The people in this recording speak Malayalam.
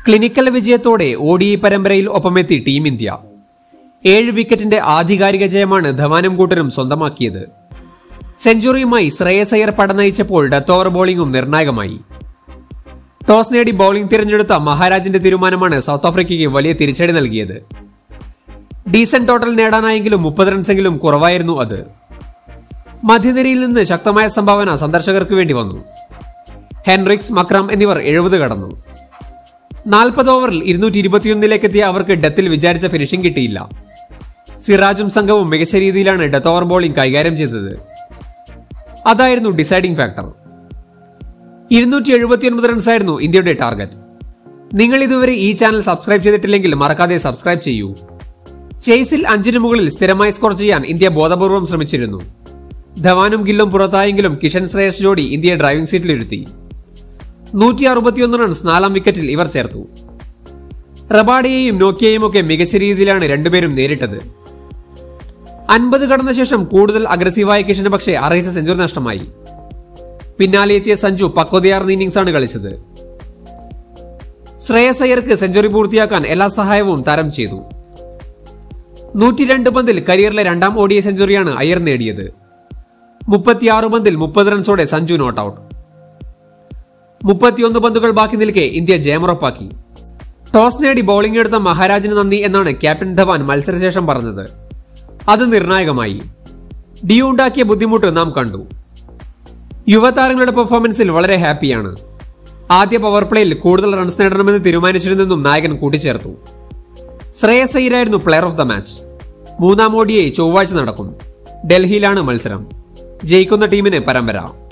ക്ലിനിക്കൽ വിജയത്തോടെ ഒഡി പരമ്പരയിൽ ഒപ്പമെത്തി ടീം ഇന്ത്യ ഏഴ് വിക്കറ്റിന്റെ ആധികാരിക ജയമാണ് ധവാനും കൂട്ടരും സ്വന്തമാക്കിയത് സെഞ്ചുറിയുമായി ശ്രേയസ് അയ്യർ പടനയിച്ചപ്പോൾ ഡെത്ത് ഓവർ ബോളിംഗും നിർണായകമായി ടോസ് നേടി ബൌളിംഗ് തിരഞ്ഞെടുത്ത മഹാരാജിന്റെ തീരുമാനമാണ് സൗത്ത് ആഫ്രിക്കയ്ക്ക് വലിയ തിരിച്ചടി നൽകിയത് ഡീസന്റ് ടോട്ടൽ നേടാനായെങ്കിലും മുപ്പത് റൺസെങ്കിലും കുറവായിരുന്നു അത് മധ്യനിരയിൽ നിന്ന് ശക്തമായ സംഭാവന സന്ദർശകർക്ക് വേണ്ടി വന്നു ഹെൻറിക്സ് മക്രം എന്നിവർ എഴുപത് കടന്നു നാൽപ്പത് ഓവറിൽ ഇരുന്നൂറ്റി ഇരുപത്തിയൊന്നിലേക്ക് എത്തിയ അവർക്ക് ഡെത്തിൽ വിചാരിച്ച ഫിനിഷിംഗ് കിട്ടിയില്ല സിറാജും സംഘവും മികച്ച രീതിയിലാണ് ഡെത്ത് ഓവർ ബോളിംഗ് കൈകാര്യം ചെയ്തത് അതായിരുന്നു ഡിസൈഡിംഗ് ഫാക്ടർ ഇരുന്നൂറ്റി എഴുപത്തിയൊൻപത് റൺസായിരുന്നു ഇന്ത്യയുടെ ടാർഗറ്റ് നിങ്ങൾ ഇതുവരെ ഈ ചാനൽ സബ്സ്ക്രൈബ് ചെയ്തിട്ടില്ലെങ്കിൽ മറക്കാതെ സബ്സ്ക്രൈബ് ചെയ്യൂ ചേസിൽ അഞ്ചിനു മുകളിൽ സ്ഥിരമായി സ്കോർ ചെയ്യാൻ ഇന്ത്യ ബോധപൂർവം ശ്രമിച്ചിരുന്നു ധവാനും ഗില്ലും പുറത്തായെങ്കിലും കിഷൻ ശ്രേയസ് ജോഡി ഇന്ത്യയെ ഡ്രൈവിംഗ് സീറ്റിലിരുത്തി നൂറ്റി അറുപത്തിയൊന്ന് റൺസ് നാലാം വിക്കറ്റിൽ ഇവർ ചേർത്തു റബാഡിയെയും നോക്കിയയും ഒക്കെ മികച്ച രീതിയിലാണ് രണ്ടുപേരും നേരിട്ടത് അൻപത് കടന്ന ശേഷം കൂടുതൽ അഗ്രസീവായ കിഷന് പക്ഷേ അർഹിച്ച സെഞ്ചുറി നഷ്ടമായി പിന്നാലെ എത്തിയ സഞ്ജു പക്വതയാർന്ന ഇന്നിംഗ്സാണ് കളിച്ചത് ശ്രേയസ് അയ്യർക്ക് സെഞ്ചുറി പൂർത്തിയാക്കാൻ എല്ലാ സഹായവും താരം ചെയ്തു നൂറ്റി രണ്ട് പന്തിൽ കരിയറിലെ രണ്ടാം ഓഡിയ സെഞ്ചുറിയാണ് അയ്യർ നേടിയത് മുപ്പത്തിയാറ് പന്തിൽ മുപ്പത് റൺസോടെ സഞ്ജു നോട്ട് ഔട്ട് മുപ്പത്തിയൊന്ന് പന്തുകൾ ബാക്കി നിൽക്കെ ഇന്ത്യ ജയമുറപ്പാക്കി ടോസ് നേടി ബൌളിംഗ് എടുത്ത മഹാരാജിന് നന്ദി എന്നാണ് ക്യാപ്റ്റൻ ധവാൻ മത്സരശേഷം പറഞ്ഞത് അത് നിർണായകമായി ഡിയു ഉണ്ടാക്കിയ ബുദ്ധിമുട്ട് നാം കണ്ടു യുവതാരങ്ങളുടെ പെർഫോമൻസിൽ വളരെ ഹാപ്പിയാണ് ആദ്യ പവർ പ്ലേയിൽ കൂടുതൽ റൺസ് നേടണമെന്ന് തീരുമാനിച്ചിരുന്നെന്നും നായകൻ കൂട്ടിച്ചേർത്തു ശ്രേയസ് അയ്യരായിരുന്നു പ്ലെയർ ഓഫ് ദ മാച്ച് മൂന്നാം ഓഡിയെ ചൊവ്വാഴ്ച നടക്കും ഡൽഹിയിലാണ് മത്സരം ജയിക്കുന്ന ടീമിന് പരമ്പര